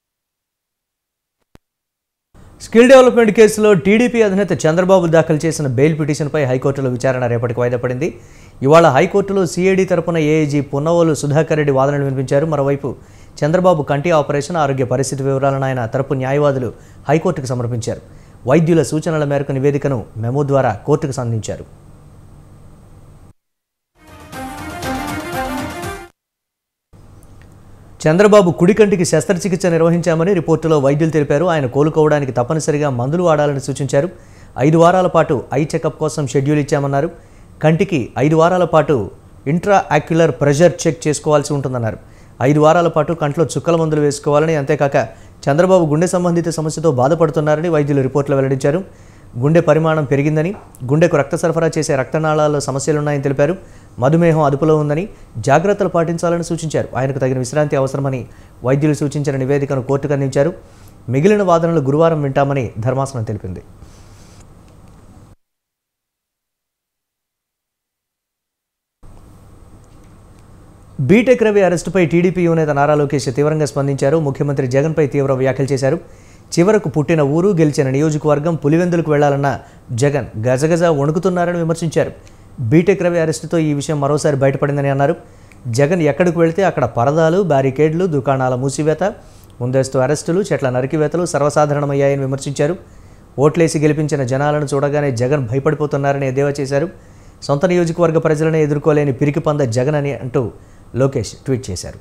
స్కిల్ డెవలప్మెంట్ కేసులో టీడీపీ అధినేత చంద్రబాబు దాఖలు చేసిన బెయిల్ పిటిషన్పై హైకోర్టులో విచారణ రేపటికి వాయిదా పడింది ఇవాళ హైకోర్టులో సిఐడి తరపున ఏఐజీ పున్నవోలు సుధాకర్ రెడ్డి వాదనలు వినిపించారు మరోవైపు చంద్రబాబు కంటి ఆపరేషన్ ఆరోగ్య పరిస్థితి వివరాలను ఆయన తరపు న్యాయవాదులు హైకోర్టుకు సమర్పించారు వైద్యుల సూచనల మేరకు నివేదికను మెమో ద్వారా కోర్టుకు సంధించారు చంద్రబాబు కుడి కంటికి శస్త్రచికిత్స నిర్వహించామని రిపోర్టులో వైద్యులు తెలిపారు ఆయన కోలుకోవడానికి తప్పనిసరిగా మందులు వాడాలని సూచించారు ఐదు వారాల పాటు ఐ చెకప్ కోసం షెడ్యూల్ ఇచ్చామన్నారు కంటికి ఐదు వారాల పాటు ఇంట్రా యాక్యులర్ ప్రెషర్ చెక్ చేసుకోవాల్సి ఉంటుందన్నారు ఐదు వారాల పాటు కంట్లో చుక్కల మందులు వేసుకోవాలని అంతేకాక చంద్రబాబు గుండె సంబంధిత సమస్యతో బాధపడుతున్నారని వైద్యులు రిపోర్టులో వెల్లడించారు గుండె పరిమాణం పెరిగిందని గుండెకు రక్త సరఫరా చేసే రక్తనాళాల్లో సమస్యలున్నాయని తెలిపారు మధుమేహం అదుపులో ఉందని జాగ్రత్తలు పాటించాలని సూచించారు ఆయనకు తగిన విశ్రాంతి అవసరమని వైద్యులు సూచించిన నివేదికను కోర్టుకు అందించారు మిగిలిన వాదనలు గురువారం వింటామని ధర్మాసనం తెలిపింది బీటెక్ రవి అరెస్టుపై టీడీపీ యువనేత నారా లోకేష్ తీవ్రంగా స్పందించారు ముఖ్యమంత్రి జగన్పై తీవ్ర వ్యాఖ్యలు చేశారు చివరకు పుట్టిన ఊరు గెలిచిన నియోజకవర్గం పులివెందులకు వెళ్లాలన్న జగన్ గజగజ వణుకుతున్నారని విమర్శించారు బీటెక్ రవి అరెస్టుతో ఈ విషయం మరోసారి బయటపడిందని అన్నారు జగన్ ఎక్కడికి వెళితే అక్కడ పరదాలు బ్యారికేడ్లు దుకాణాల మూసివేత ముందస్తు అరెస్టులు చెట్ల నరికివేతలు సర్వసాధారణమయ్యాయని విమర్శించారు ఓట్లేసి గెలిపించిన జనాలను చూడగానే జగన్ భయపడిపోతున్నారని ఎద్దేవా చేశారు సొంత నియోజకవర్గ ప్రజలనే ఎదుర్కోలేని పిరికి పంద జగన్ అని అంటూ లోకేష్ ట్వీట్ చేశారు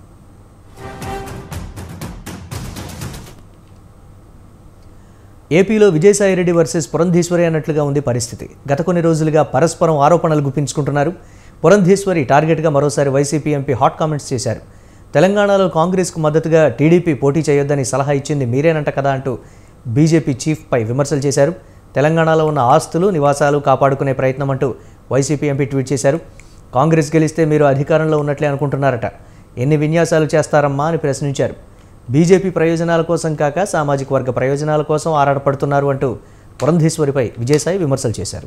ఏపీలో విజయసాయిరెడ్డి వర్సెస్ పురంధీశ్వరి అన్నట్లుగా ఉంది పరిస్థితి గత కొన్ని రోజులుగా పరస్పరం ఆరోపణలు గుప్పించుకుంటున్నారు పురంధీశ్వరి టార్గెట్గా మరోసారి వైసీపీ ఎంపీ హాట్ కామెంట్స్ చేశారు తెలంగాణలో కాంగ్రెస్కు మద్దతుగా టీడీపీ పోటీ చేయొద్దని సలహా ఇచ్చింది మీరేనంట కదా అంటూ బీజేపీ చీఫ్పై విమర్శలు చేశారు తెలంగాణలో ఉన్న ఆస్తులు నివాసాలు కాపాడుకునే ప్రయత్నం అంటూ వైసీపీ ఎంపీ ట్వీట్ చేశారు కాంగ్రెస్ గెలిస్తే మీరు అధికారంలో ఉన్నట్లే అనుకుంటున్నారట ఎన్ని విన్యాసాలు చేస్తారమ్మా అని ప్రశ్నించారు బీజేపీ ప్రయోజనాల కోసం కాక సామాజిక వర్గ ప్రయోజనాల కోసం ఆరాటపడుతున్నారు అంటూ పురంధేశ్వరిపై విజయసాయి విమర్శలు చేశారు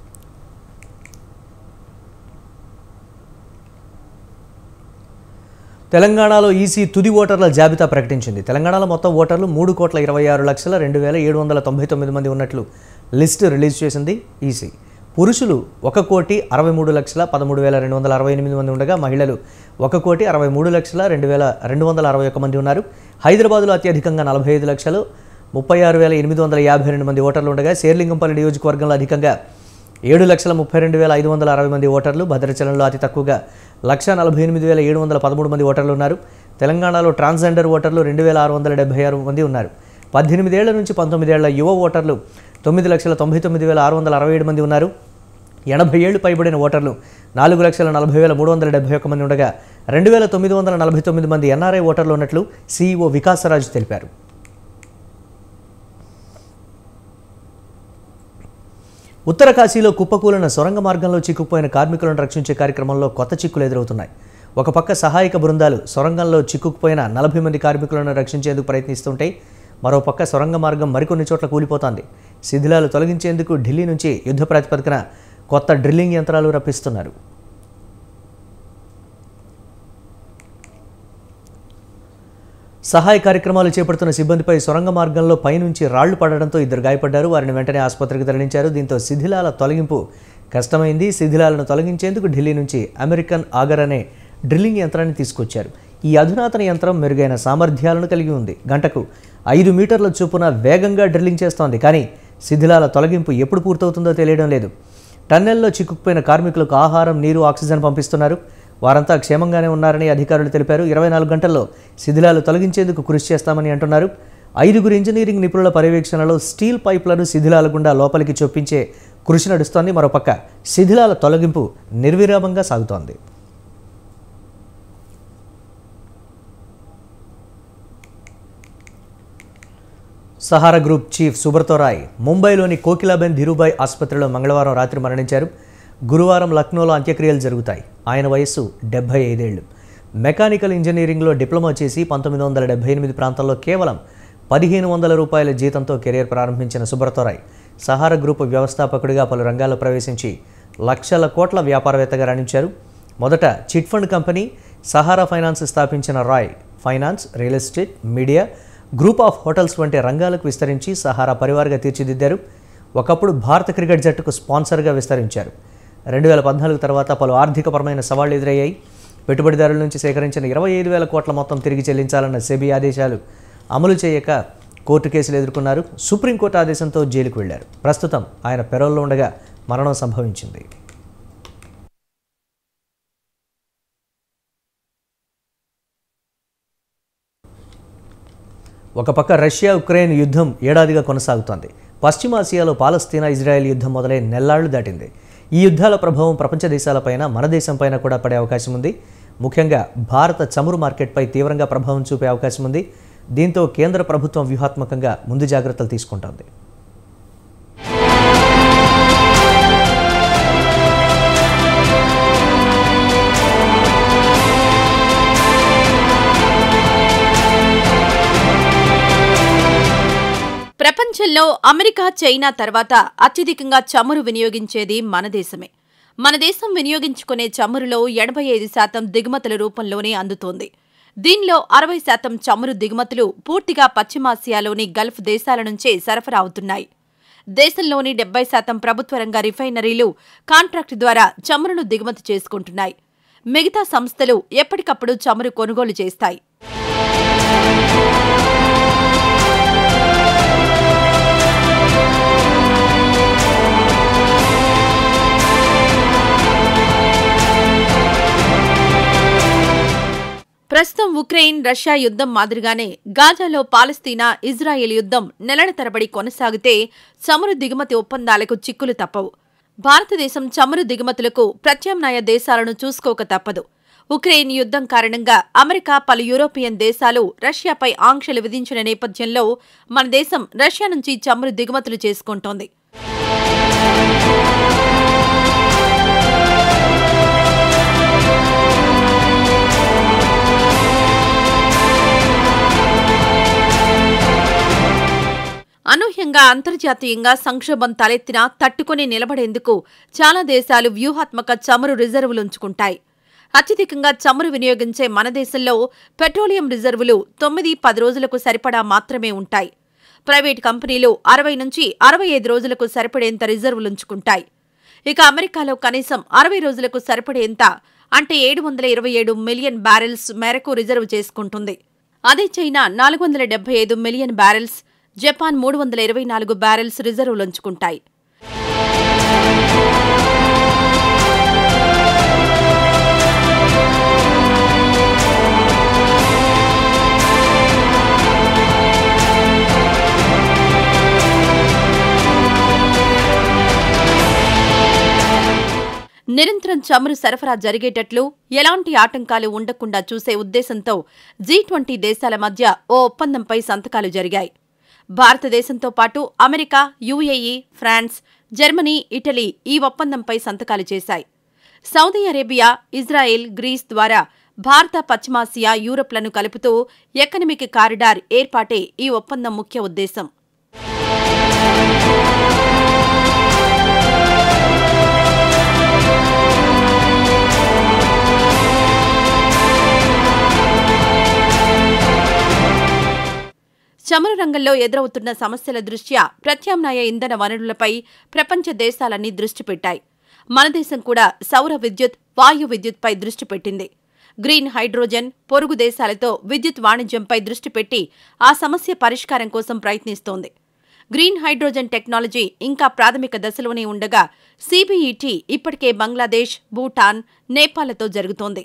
తెలంగాణలో ఈసీ తుది ఓటర్ల జాబితా ప్రకటించింది తెలంగాణలో మొత్తం ఓటర్లు మూడు కోట్ల ఇరవై ఆరు లక్షల రెండు వేల ఏడు వందల తొంభై తొమ్మిది మంది ఉన్నట్లు లిస్టు రిలీజ్ చేసింది ఈసీ పురుషులు ఒక కోటి అరవై మూడు లక్షల పదమూడు వేల రెండు వందల అరవై ఎనిమిది మంది ఉండగా మహిళలు ఒక కోటి అరవై మూడు లక్షల రెండు వేల రెండు వందల అరవై ఒక్క మంది ఉన్నారు హైదరాబాద్లో అత్యధికంగా నలభై ఐదు లక్షలు ముప్పై ఆరు వేల ఎనిమిది వందల యాభై రెండు మంది ఓటర్లు ఉండగా శేర్లింగంపల్లి నియోజకవర్గంలో అధికంగా ఏడు లక్షల ముప్పై రెండు వేల ఐదు వందల అరవై మంది ఓటర్లు భద్రాచలంలో అతి తక్కువగా లక్ష నలభై ఎనిమిది వేల ఏడు వందల పదమూడు మంది ఓటర్లు ఉన్నారు తెలంగాణలో ట్రాన్స్జెండర్ ఓటర్లు రెండు వేల ఆరు వందల డెబ్బై ఆరు మంది ఉన్నారు పద్దెనిమిదేళ్ల నుంచి పంతొమ్మిదేళ్ల యువ ఓటర్లు తొమ్మిది లక్షల తొంభై తొమ్మిది వేల ఆరు వందల అరవై ఏడు మంది ఉన్నారు ఎనభై ఏళ్ళు పైబడిన ఓటర్లు నాలుగు లక్షల నలభై వేల మూడు వందల డెబ్బై ఒక్క మంది ఉండగా రెండు వేల తొమ్మిది వందల నలభై తొమ్మిది మంది ఎన్ఆర్ఐ ఓటర్లు ఉన్నట్లు సీఈఓ వికాసరాజు తెలిపారు ఉత్తర కాశీలో కుప్పకూలిన సొరంగ మార్గంలో చిక్కుకుపోయిన కార్మికులను రక్షించే కార్యక్రమంలో కొత్త చిక్కులు ఎదురవుతున్నాయి ఒక పక్క సహాయక బృందాలు సొరంగంలో చిక్కుకుపోయిన నలభై మంది కార్మికులను రక్షించేందుకు ప్రయత్నిస్తుంటే మరోపక్క సొరంగ మార్గం మరికొన్ని చోట్ల కూలిపోతోంది శిథిలాలు తొలగించేందుకు ఢిల్లీ నుంచి యుద్ధ ప్రాతిపదికన కొత్త డ్రిల్లింగ్ యంత్రాలు రప్పిస్తున్నారు సహాయ కార్యక్రమాలు చేపడుతున్న సిబ్బందిపై సొరంగ మార్గంలో పైనుంచి రాళ్లు పడడంతో ఇద్దరు గాయపడ్డారు వారిని వెంటనే ఆసుపత్రికి తరలించారు దీంతో శిథిలాల తొలగింపు కష్టమైంది శిథిలాలను తొలగించేందుకు ఢిల్లీ నుంచి అమెరికన్ ఆగర్ అనే డ్రిల్లింగ్ యంత్రాన్ని తీసుకొచ్చారు ఈ అధునాతన యంత్రం మెరుగైన సామర్థ్యాలను కలిగి ఉంది గంటకు ఐదు మీటర్ల చొప్పున వేగంగా డ్రిల్లింగ్ చేస్తోంది కానీ శిథిలాల తొలగింపు ఎప్పుడు పూర్తవుతుందో తెలియడం లేదు టన్నెల్లో చిక్కుకుపోయిన కార్మికులకు ఆహారం నీరు ఆక్సిజన్ పంపిస్తున్నారు వారంతా క్షేమంగానే ఉన్నారని అధికారులు తెలిపారు ఇరవై నాలుగు గంటల్లో శిథిలాలు తొలగించేందుకు కృషి చేస్తామని అంటున్నారు ఐదుగురు ఇంజనీరింగ్ నిపుణుల పర్యవేక్షణలో స్టీల్ పైప్లను శిథిలాల గుండా లోపలికి చొప్పించే కృషి నడుస్తోంది మరోపక్క శిథిలాల తొలగింపు నిర్విరామంగా సాగుతోంది సహారా గ్రూప్ చీఫ్ సుబ్రతో రాయ్ ముంబైలోని కోకిలాబెన్ ధీరుభాయ్ ఆసుపత్రిలో మంగళవారం రాత్రి మరణించారు గురువారం లక్నోలో అంత్యక్రియలు జరుగుతాయి ఆయన వయస్సు డెబ్బై ఐదేళ్లు మెకానికల్ ఇంజనీరింగ్లో డిప్లొమా చేసి పంతొమ్మిది వందల డెబ్బై ఎనిమిది ప్రాంతంలో కేవలం పదిహేను వందల రూపాయల జీతంతో కెరీర్ ప్రారంభించిన సుబ్రతోరాయ్ సహారా గ్రూప్ వ్యవస్థాపకుడిగా పలు రంగాల్లో ప్రవేశించి లక్షల కోట్ల వ్యాపారవేత్తగా రాణించారు మొదట chit fund company Sahara finance స్థాపించిన Roy finance real estate media group of hotels వంటి రంగాలకు విస్తరించి సహారా పరివార్గా తీర్చిదిద్దారు ఒకప్పుడు భారత క్రికెట్ జట్టుకు స్పాన్సర్గా విస్తరించారు రెండు వేల పద్నాలుగు తర్వాత పలు ఆర్థికపరమైన సవాళ్లు ఎదురయ్యాయి పెట్టుబడిదారుల నుంచి సేకరించిన ఇరవై ఐదు వేల కోట్ల మొత్తం తిరిగి చెల్లించాలన్న సెబీ ఆదేశాలు అమలు చేయక కోర్టు కేసులు ఎదుర్కొన్నారు సుప్రీంకోర్టు ఆదేశంతో జైలుకు వెళ్లారు ప్రస్తుతం ఆయన పెరోల్లో ఉండగా మరణం సంభవించింది ఒక పక్క రష్యా ఉక్రెయిన్ యుద్ధం ఏడాదిగా కొనసాగుతోంది పశ్చిమాసియాలో పాలస్తీనా ఇజ్రాయెల్ యుద్ధం మొదలై నెల్లాళ్లు దాటింది ఈ యుద్ధాల ప్రభావం ప్రపంచ దేశాలపైన మన దేశంపైన కూడా పడే అవకాశం ఉంది ముఖ్యంగా భారత చమురు మార్కెట్పై తీవ్రంగా ప్రభావం చూపే అవకాశం ఉంది దీంతో కేంద్ర ప్రభుత్వం వ్యూహాత్మకంగా ముందు జాగ్రత్తలు తీసుకుంటోంది ప్రపంచంలో అమెరికా చైనా తర్వాత అత్యధికంగా చమురు వినియోగించేది మన దేశమే మన దేశం వినియోగించుకునే చమురులో ఎనభై ఐదు శాతం దిగుమతుల రూపంలోనే అందుతోంది దీనిలో అరవై శాతం చమురు దిగుమతులు పూర్తిగా పశ్చిమాసియాలోని గల్ఫ్ దేశాల నుంచే సరఫరా అవుతున్నాయి దేశంలోని డెబ్బై శాతం ప్రభుత్వ రంగ రిఫైనరీలు కాంట్రాక్టు ద్వారా చమురును దిగుమతి చేసుకుంటున్నాయి మిగతా సంస్థలు ఎప్పటికప్పుడు చమురు కొనుగోలు చేస్తాయి ప్రస్తుతం ఉక్రెయిన్ రష్యా యుద్ధం మాదిరిగానే గాజాలో పాలస్తీనా ఇజ్రాయెల్ యుద్ధం నెలల తరబడి కొనసాగితే చమురు దిగుమతి ఒప్పందాలకు చిక్కులు తప్పవు భారతదేశం చమురు దిగుమతులకు ప్రత్యామ్నాయ దేశాలను చూసుకోక తప్పదు ఉక్రెయిన్ యుద్ధం కారణంగా అమెరికా పలు యూరోపియన్ దేశాలు రష్యాపై ఆంక్షలు విధించిన నేపథ్యంలో మన దేశం రష్యా నుంచి చమురు దిగుమతులు చేసుకుంటోంది అనూహ్యంగా అంతర్జాతీయంగా సంక్షోభం తలెత్తినా తట్టుకుని నిలబడేందుకు చాలా దేశాలు వ్యూహాత్మక చమురు రిజర్వులుంచుకుంటాయి అత్యధికంగా చమురు వినియోగించే మన దేశంలో పెట్రోలియం రిజర్వులు తొమ్మిది పది రోజులకు సరిపడా మాత్రమే ఉంటాయి ప్రైవేట్ కంపెనీలు అరవై నుంచి అరవై ఐదు రోజులకు సరిపడేంత రిజర్వులుంచుకుంటాయి ఇక అమెరికాలో కనీసం అరవై రోజులకు సరిపడేంత అంటే ఏడు వందల ఇరవై ఏడు మిలియన్ బ్యారెల్స్ మేరకు రిజర్వ్ చేసుకుంటుంది అదే చైనా నాలుగు వందల డెబ్బై ఐదు మిలియన్ బ్యారెల్స్ జపాన్ మూడు వందల ఇరవై నాలుగు బ్యారెల్స్ రిజర్వులుంచుకుంటాయి నిరంతరం చమురు సరఫరా జరిగేటట్లు ఎలాంటి ఆటంకాలు ఉండకుండా చూసే ఉద్దేశంతో జీ ట్వంటీ దేశాల మధ్య ఓ ఒప్పందంపై సంతకాలు జరిగాయి భారతదేశంతో పాటు America UAE France Germany Italy ఈ ఒప్పందంపై సంతకాలు చేశాయి సౌదీ అరేబియా ఇజ్రాయెల్ గ్రీస్ ద్వారా భారత పశ్చిమాసియా యూరప్లను కలుపుతూ ఎకనమిక్ కారిడార్ ఏర్పాటే ఈ ఒప్పందం ముఖ్య ఉద్దేశం చమురు రంగంలో ఎదురవుతున్న సమస్యల దృష్ట్యా ప్రత్యామ్నాయ ఇంధన వనరులపై ప్రపంచ దేశాలన్నీ దృష్టి పెట్టాయి మన దేశం కూడా సౌర విద్యుత్ వాయు విద్యుత్పై దృష్టి పెట్టింది గ్రీన్ హైడ్రోజన్ పొరుగు దేశాలతో విద్యుత్ వాణిజ్యంపై దృష్టి పెట్టి ఆ సమస్య పరిష్కారం కోసం ప్రయత్నిస్తోంది గ్రీన్ హైడ్రోజన్ టెక్నాలజీ ఇంకా ప్రాథమిక దశలోనే ఉండగా సిబిఈటి ఇప్పటికే బంగ్లాదేశ్ భూటాన్ నేపాల్తో జరుగుతోంది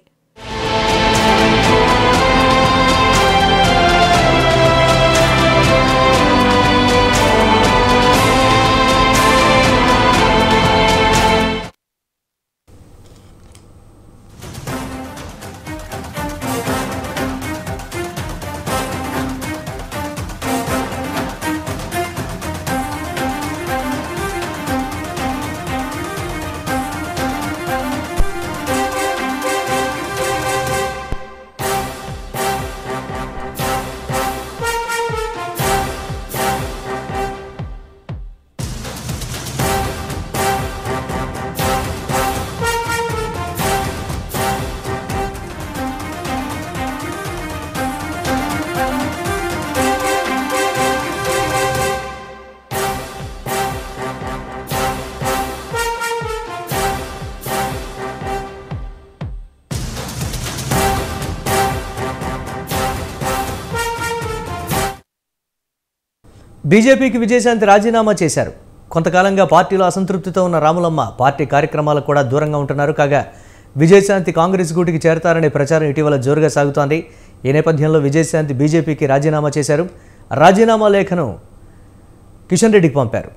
బీజేపీకి విజయశాంతి రాజీనామా చేశారు కొంతకాలంగా పార్టీలో అసంతృప్తితో ఉన్న రాములమ్మ పార్టీ కార్యక్రమాలకు కూడా దూరంగా ఉంటున్నారు కాగా విజయశాంతి కాంగ్రెస్ గూటికి చేరతారనే ప్రచారం ఇటీవల జోరుగా సాగుతోంది ఈ నేపథ్యంలో విజయశాంతి బీజేపీకి రాజీనామా చేశారు రాజీనామా లేఖను కిషన్ రెడ్డికి పంపారు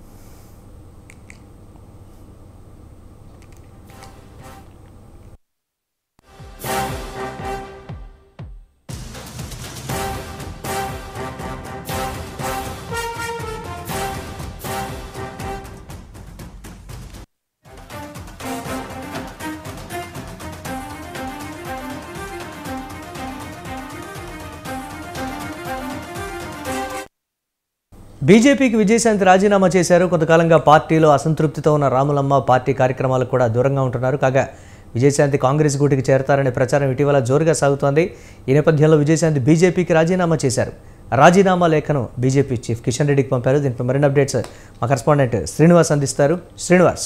బీజేపీకి విజయశాంతి రాజీనామా చేశారు కొంతకాలంగా పార్టీలో అసంతృప్తితో ఉన్న రాములమ్మ పార్టీ కార్యక్రమాలకు కూడా దూరంగా ఉంటున్నారు కాగా విజయశాంతి కాంగ్రెస్ గూటికి చేరతారనే ప్రచారం ఇటీవల జోరుగా సాగుతోంది ఈ నేపథ్యంలో విజయశాంతి బీజేపీకి రాజీనామా చేశారు రాజీనామా లేఖను బీజేపీ చీఫ్ కిషన్ రెడ్డికి పంపారు దీనిపై మరిన్ని అప్డేట్స్ మా కరెస్పాండెంట్ శ్రీనివాస్ అందిస్తారు శ్రీనివాస్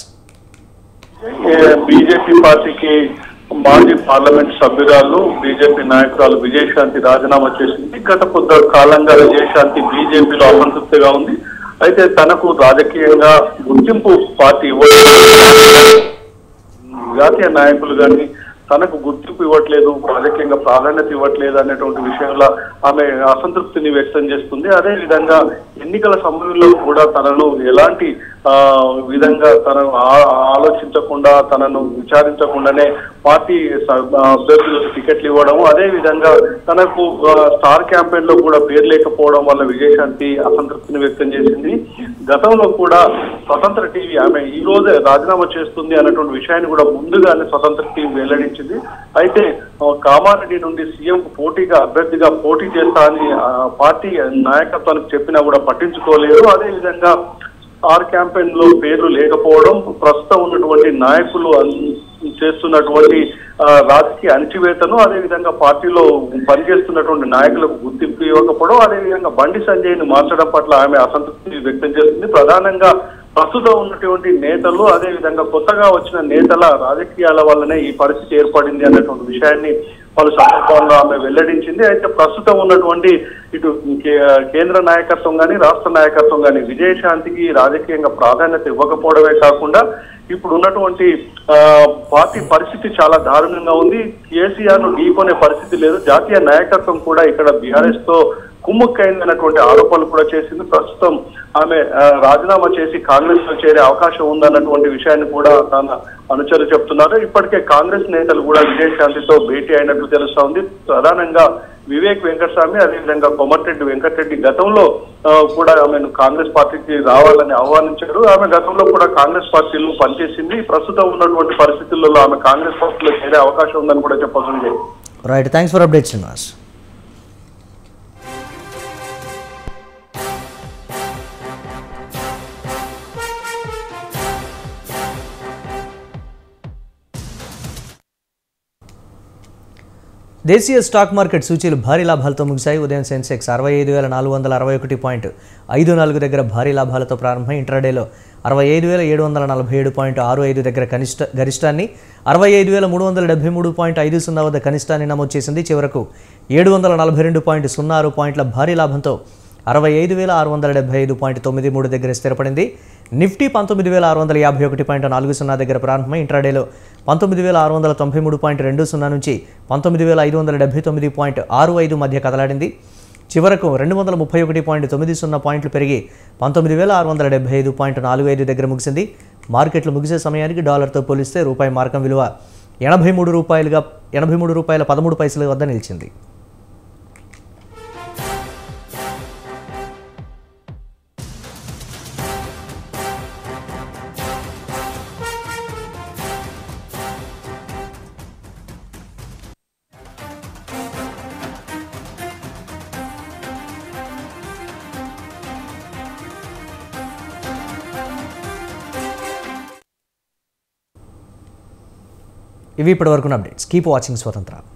బీజేపీ పార్టీకి మాజీ పార్లమెంట్ సభ్యురాలు బీజేపీ నాయకురాలు విజయశాంతి రాజీనామా చేసింది గత కొద్ది కాలంగా విజయశాంతి బీజేపీలో అసంతృప్తిగా ఉంది అయితే తనకు రాజకీయంగా గుర్తింపు పార్టీ ఇవ్వలేదు జాతీయ నాయకులు కానీ తనకు గుర్తింపు ఇవ్వట్లేదు రాజకీయంగా ప్రాధాన్యత ఇవ్వట్లేదు అనేటువంటి విషయంలో ఆమె అసంతృప్తిని వ్యక్తం చేస్తుంది అదే విధంగా ఎన్నికల సమయంలో కూడా తనను ఎలాంటి ఆ, విధంగా తనను ఆ- ఆలోచించకుండా తనను విచారించకుండానే పార్టీ స- అభ్యర్థులకు టికెట్లు ఇవ్వడం అదే విధంగా తనకు ఆ, స్టార్ క్యాంపెయిన్ లో కూడా పేరు లేకపోవడం వల్ల విజయశాంతి అసంతృప్తిని వ్యక్తం చేసింది గతంలో కూడా స్వతంత్ర టీవీ ఆమె ఈ రోజే రాజీనామా చేస్తుంది అన్నటువంటి విషయాన్ని కూడా ముందుగానే స్వతంత్ర టీవీ వెల్లడించింది అయితే ఆ, కామారెడ్డి నుండి సీఎం పోటీగా అభ్యర్థిగా పోటీ చేస్తా అని ఆ, పార్టీ నాయకత్వానికి చెప్పినా కూడా పట్టించుకోలేదు అదే విధంగా ఆర్ క్యాంపెయిన్ లో పేర్లు లేకపోవడం ప్రస్తుతం ఉన్నటువంటి నాయకులు అన్- చేస్తున్నటువంటి ఆ, రాజకీయ అణచివేతను అదే విధంగా పార్టీలో పనిచేస్తున్నటువంటి నాయకులకు గుర్తింపు ఇవ్వకపోవడం అదే విధంగా బండి సంజయ్ ని మార్చడం పట్ల ఆమె అసంతృప్తి వ్యక్తం చేస్తుంది ప్రధానంగా ప్రస్తుతం ఉన్నటువంటి నేతలు అదే విధంగా కొత్తగా వచ్చిన నేతల రాజకీయాల వల్లనే ఈ పరిస్థితి ఏర్పడింది అన్నటువంటి విషయాన్ని పలు సందర్భాల్లో ఆమె వెల్లడించింది అయితే ప్రస్తుతం ఉన్నటువంటి ఇటు కే- కేంద్ర నాయకత్వం కానీ రాష్ట్ర నాయకత్వం కానీ విజయశాంతికి రాజకీయంగా ప్రాధాన్యత ఇవ్వకపోవడమే కాకుండా ఇప్పుడు ఉన్నటువంటి ఆ, పార్టీ పరిస్థితి చాలా దారుణంగా ఉంది కేసీఆర్ ను ఢీకొనే పరిస్థితి లేదు జాతీయ నాయకత్వం కూడా ఇక్కడ బీఆర్ఎస్ తో కుమ్ముక్కైందన్నటువంటి ఆరోపణలు కూడా చేసింది ప్రస్తుతం ఆమె ఆ, రాజీనామా చేసి కాంగ్రెస్ లో చేరే అవకాశం ఉందన్నటువంటి విషయాన్ని కూడా తన అనుచరులు చెప్తున్నారు ఇప్పటికే కాంగ్రెస్ నేతలు కూడా విజయశాంతితో భేటీ అయినట్లు తెలుస్తా ఉంది ప్రధానంగా వివేక్ వెంకటస్వామి అదేవిధంగా కొమటిరెడ్డి వెంకటరెడ్డి గతంలో ఆ, కూడా ఆమెను కాంగ్రెస్ పార్టీకి రావాలని ఆహ్వానించారు ఆమె గతంలో కూడా కాంగ్రెస్ పార్టీలో పనిచేసింది ప్రస్తుతం ఉన్నటువంటి పరిస్థితులలో ఆమె కాంగ్రెస్ పార్టీలో చేరే అవకాశం ఉందని కూడా చెప్పాల్సింది right thanks for update Srinivas దేశీయ స్టాక్ మార్కెట్ సూచీలు భారీ లాభాలతో ముగిశాయి ఉదయం సెన్సెక్స్ అరవై ఐదు వేల నాలుగు వందల అరవై ఒకటి పాయింట్ ఐదు నాలుగు దగ్గర భారీ లాభాలతో ప్రారంభమై ఇంట్రాడేలో అరవై ఐదు వేల ఏడు వందల నలభై ఏడు పాయింట్ ఆరు ఐదు దగ్గర కనిష్ట గరిష్టాన్ని అరవై ఐదు వేల మూడు వందల డెబ్బై మూడు పాయింట్ ఐదు సున్నా వద్ద కనిష్టాన్ని నమోదు చేసింది చివరకు ఏడు వందల నలభై రెండు పాయింట్ సున్నా ఆరు పాయింట్ల భారీ లాభంతో అరవై ఐదు వేల ఆరు వందల డెబ్బై ఐదు పాయింట్ తొమ్మిది మూడు దగ్గర స్థిరపడింది నిఫ్టీ పంతొమ్మిది వేల ఆరు వందల యాభై ఒకటి పాయింట్ నాలుగు సున్నా దగ్గర ప్రారంభమై ఇంట్రాడేలో పంతొమ్మిది వేల ఆరు వందల తొంభై మూడు పాయింట్ రెండు సున్నా నుంచి పంతొమ్మిది వేల ఐదు వందల డెబ్బై తొమ్మిది పాయింట్ ఆరు ఐదు మధ్య కదలాడింది చివరకు రెండు వందల ముప్పై ఒకటి పాయింట్ తొమ్మిది సున్నా పాయింట్లు పెరిగి పంతొమ్మిది వేల ఆరు వందల డెబ్బై ఐదు పాయింట్ నాలుగు ఐదు దగ్గర ముగిసింది మార్కెట్లు ముగిసే సమయానికి డాలర్తో పోలిస్తే రూపాయి మార్కం విలువ ఎనభై మూడు రూపాయలుగా ఎనభై మూడు రూపాయల పదమూడు పైసల వద్ద నిలిచింది ఇవి ఇప్పటివరకు అప్డేట్స్ కీప్ వాచింగ్ స్వతంత్ర